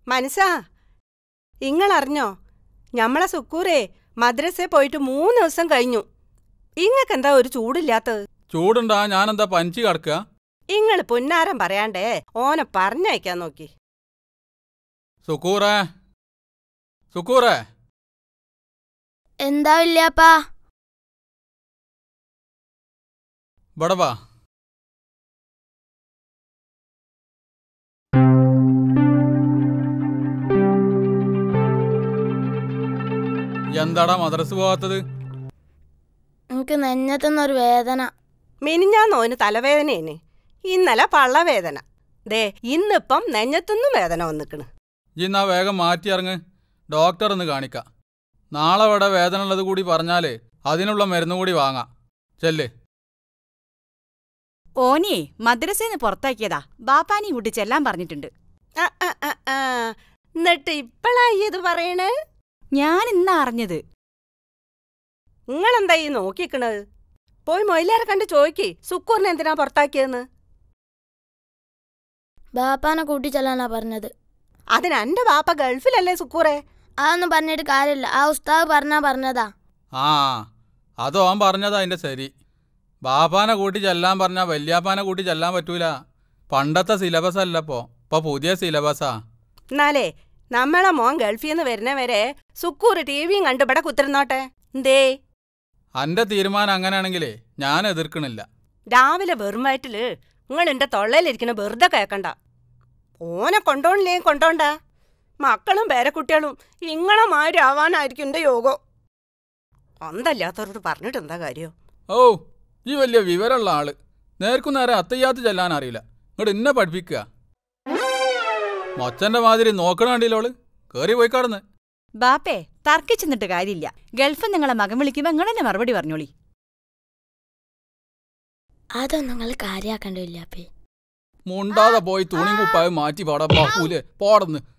മനസ്സാ ഇങ്ങളറിഞ്ഞോ ഞമ്മളെ സുക്കൂറേ മദ്രസയിൽ പോയിട്ട് മൂന്ന് ദിവസം കഴിഞ്ഞു ഇങ്ങക്കെന്താ ഒരു ചൂടില്ലാത്തത് ചൂടുണ്ടാ ഞാനെന്താ പനിച്ച് കിടക്കുക ഇങ്ങള് പുന്നാരം പറയാണ്ടേ ഓനെ പറഞ്ഞയക്കാൻ നോക്കി സുക്കൂറേ സുക്കൂറേ എന്താ വല്യാപ്പാ ഇവിടെ വാ എന്താടാ മദ്രസ് പോവാത്തത് എനിക്ക് നെഞ്ഞത്തുനിന്നൊരു വേദന മിനിഞ്ഞാന്ന് ഓന് തലവേദനയേന് ഇന്നലെ പള്ളവേദന ദേ ഇന്നിപ്പം നെഞ്ഞത്തുനിന്നും വേദന വന്നിക്കണ് ഇന്നാ വേഗം മാറ്റി ഇറങ്ങ് ഡോക്ടർ ഒന്ന് കാണിക്കാം നാളെ ഇവിടെ വേദന ഉള്ളത് കൂടി പറഞ്ഞാലേ അതിനുള്ള മരുന്ന് കൂടി വാങ്ങാം ചെല്ല് ഓനിയെ മദ്രസേന്ന് പുറത്താക്കിയതാ ബാപ്പാനെയും കൂട്ടി ചെല്ലാൻ പറഞ്ഞിട്ടുണ്ട് ആ, ആ, ആ, ആ. എന്നിട്ട് ഇപ്പളായി ഇത് പറയണേ ഞാൻ ഇന്നാ അറിഞ്ഞത് നിങ്ങളെന്താ ഈ നോക്കിക്കണത് പോയി മൊയിലാരെ കണ്ട് ചോയ്ക്ക് സുക്കൂറിനെ എന്തിനാ പുറത്താക്കിയെന്ന് ബാപ്പാനെ കൂട്ടി ചെല്ലാനാ പറഞ്ഞത് അതിന് എന്റെ ബാപ്പ ഗൾഫിലല്ലേ സുക്കൂറെ അതൊന്നും പറഞ്ഞിട്ട് കാര്യമില്ല ആ ഉസ്താദ് പറഞ്ഞാ പറഞ്ഞതാ ആ അതോ അവൻ പറഞ്ഞതാ അതിൻ്റെ ശരി ബാപ്പാനെ കൂട്ടി ചെല്ലാൻ പറഞ്ഞാൽ വല്യാപ്പാനെ കൂട്ടി ചെല്ലാൻ പറ്റൂല പണ്ടത്തെ സിലബസ് അല്ല ഇപ്പോൾ ഇപ്പോൾ പുതിയ സിലബസാ എന്നാലേ നമ്മളെ മോൻ ഗൾഫിൽ നിന്ന് വരുന്നവരെ സുക്കൂർ ടി വിയും കണ്ട് ഇവിടെ കുത്തിരുന്നോട്ടെ എന്തേ എൻ്റെ തീരുമാനം അങ്ങനെയാണെങ്കിലേ ഞാൻ എതിർക്കണില്ല രാവിലെ വെറും വയറ്റില് നിങ്ങൾ എന്റെ തൊള്ളയിലിരിക്കണ വെറുതെ കേക്കണ്ട ഓനെ കൊണ്ടോണില്ലേ കൊണ്ടോണ്ട മക്കളും പേരക്കുട്ടികളും ഇങ്ങളെ മാതിരി ആവാനായിരിക്കും എന്റെ യോഗം അന്തല്ലാത്തവരോട് പറഞ്ഞിട്ട് എന്താ കാര്യം ഓ ഈ വലിയ വിവരമുള്ള ആള് നേർക്കു നേരെ അത്തയ്യാത്ത് ചെല്ലാൻ അറിയില്ല ഇങ്ങോട്ട് എന്നെ പഠിപ്പിക്കുക മൊച്ചന്റെ മാതിരി നോക്കണ കണ്ടില്ലോള് കേറി പോയി കടന്ന് ബാപ്പേ തർക്കിച്ചെന്നിട്ട് കാര്യമില്ല ഗൾഫ് നിങ്ങളെ മകൻ വിളിക്കുമ്പോ നിങ്ങളെന്നെ മറുപടി പറഞ്ഞോളി അതൊന്നും നിങ്ങൾ കാര്യാക്കണ്ട വല്യാപ്പേ മുണ്ടാതെ പോയി തുണി കുപ്പായം മാറ്റി പാടാ ബാപ്പൂലേ പോടന്ന്